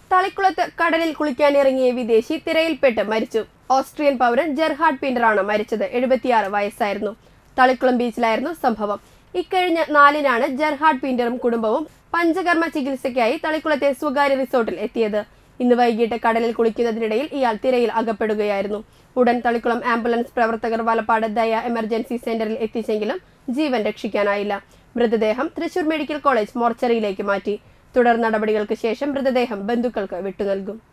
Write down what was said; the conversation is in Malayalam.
തളിക്കുളത്ത് കടലിൽ കുളിക്കാനിറങ്ങിയ വിദേശി തിരയിൽപ്പെട്ട് മരിച്ചു ഓസ്ട്രിയൻ പൗരൻ ജെർഹാർഡ് പീൻഡറാണ് മരിച്ചത് എഴുപത്തിയാറ് വയസ്സായിരുന്നു തളിക്കുളം ബീച്ചിലായിരുന്നു സംഭവം ഇക്കഴിഞ്ഞ നാലിനാണ് ജെർഹാർഡ് പീൻഡറും കുടുംബവും പഞ്ചകർമ്മ ചികിത്സയ്ക്കായി തളിക്കുളത്തെ സ്വകാര്യ റിസോർട്ടിൽ എത്തിയത് ഇന്ന് വൈകിട്ട് കടലിൽ കുളിക്കുന്നതിനിടയിൽ ഇയാൾ തിരയിൽ അകപ്പെടുകയായിരുന്നു ഉടൻ തളിക്കുളം ആംബുലൻസ് പ്രവർത്തകർ വലപ്പാട് ദയ എമർജൻസി സെന്ററിൽ എത്തിച്ചെങ്കിലും ജീവൻ രക്ഷിക്കാനായില്ല മൃതദേഹം തൃശൂർ മെഡിക്കൽ കോളേജ് മോർച്ചറിയിലേക്ക് മാറ്റി തുടർ നടപടികൾക്ക് ശേഷം മൃതദേഹം ബന്ധുക്കൾക്ക് വിട്ടുനൽകും